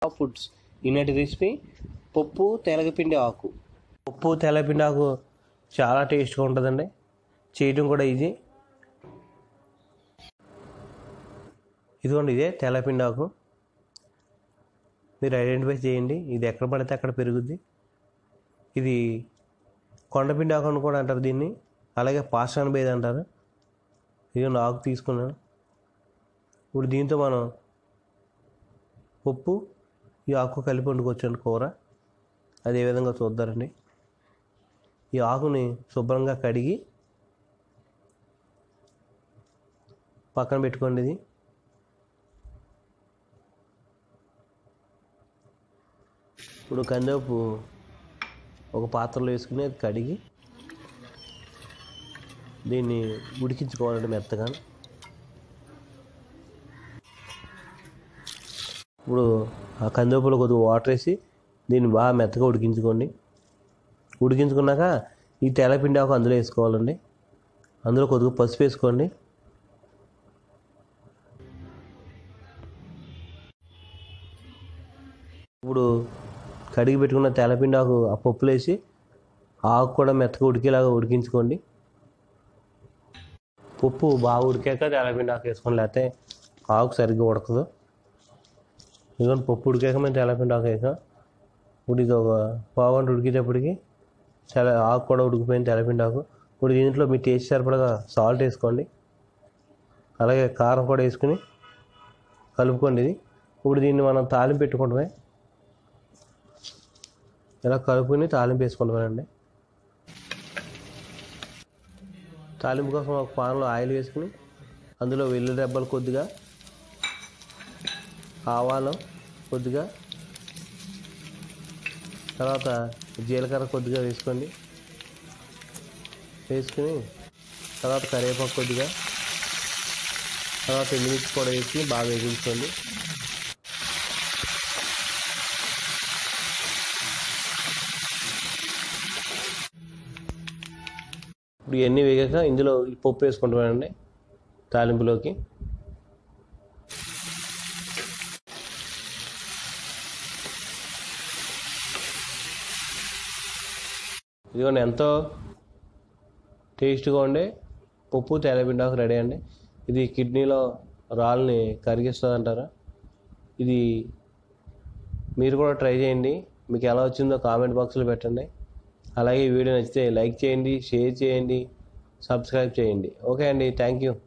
foods ఈనాటి recipe పప్పు తెలగపిండి ఆకు పప్పు తెలగపిండి ఆకు చాలా టేస్ట్గా ఉంటుందండి చేయడం కూడా ఈజీ ఇదిగోండి ఇదే తెల్లపిండి ఆకు మీరు ఐడెంటిఫై చేయండి ఇది ఎక్కడ పడితే అక్కడ పెరుగుద్ది ఇది కొండపిండి ఆకు అని కూడా అంటారు దీన్ని అలాగే పాషాన్ బేద్ అంటారు ఇది ఆకు తీసుకున్నాను ఇప్పుడు దీంతో మనం పప్పు ఈ ఆకు కలిపి వండుకోవచ్చండి కూర అది ఏ విధంగా చూద్దారండి ఈ ఆకుని శుభ్రంగా కడిగి పక్కన పెట్టుకోండి ఇది ఇప్పుడు కందిపప్పు ఒక పాత్రలో వేసుకుని అది కడిగి దీన్ని ఉడికించుకోవాలంటే మెత్తగా ఇప్పుడు ఆ కందిపప్పులో కొద్దిగా వాటర్ వేసి దీన్ని బాగా మెత్తగా ఉడికించుకోండి ఉడికించుకున్నాక ఈ తెల్లపిండి ఆకు అందులో వేసుకోవాలండి అందులో కొద్దిగా పసుపు వేసుకోండి ఇప్పుడు కడిగి పెట్టుకున్న తెల్లపిండి ఆకు ఆ పప్పులో వేసి ఆకు కూడా మెత్తగా ఉడికేలాగా ఉడికించుకోండి పప్పు బాగా ఉడికాక తెల్లపిండి ఆకు వేసుకోండి లేకపోతే ఆకు సరిగ్గా ఉడకదు ఇదిగోండి పప్పు ఉడికాక మేము తెల్లపిండి ఆకు వేసాం ఇప్పుడు ఇది ఒక పావుగంట ఉడికేటప్పటికి తెల్ల ఆకు కూడా ఉడికిపోయింది తెల్లపిండి ఆకు ఇప్పుడు దీంట్లో మీ టేస్ట్ సరిపడగా సాల్ట్ వేసుకోండి అలాగే కారం కూడా వేసుకుని కలుపుకోండి ఇది ఇప్పుడు దీన్ని మనం తాలింపు పెట్టుకుంటామే ఇలా కలుపుకొని తాలింపు వేసుకుంటామండి తాలింపు కోసం ఒక పాన్లో ఆయిల్ వేసుకుని అందులో వెల్లుల్లి రెబ్బలు కొద్దిగా ఆవాలు కొద్దిగా తర్వాత జీలకర్ర కొద్దిగా వేసుకోండి వేసుకుని తర్వాత కరివేపాకు కొద్దిగా తర్వాత ఎండుమిర్చి కూడా వేసి బాగా వేగించుకోండి ఇప్పుడు ఇవన్నీ వేగాక ఇందులో ఈ పప్పు వేసుకుంటామండి తాలింపులోకి ఇదిగోండి ఎంతో టేస్ట్గా ఉండే పప్పు తెల్లపిండాకు రెడీ అండి ఇది కిడ్నీలో రాళ్ళని కరిగిస్తుంది అంటారా ఇది మీరు కూడా ట్రై చేయండి మీకు ఎలా వచ్చిందో కామెంట్ బాక్స్లో పెట్టండి అలాగే ఈ వీడియో నచ్చితే లైక్ చేయండి షేర్ చేయండి సబ్స్క్రైబ్ చేయండి ఓకే అండి థ్యాంక్ యూ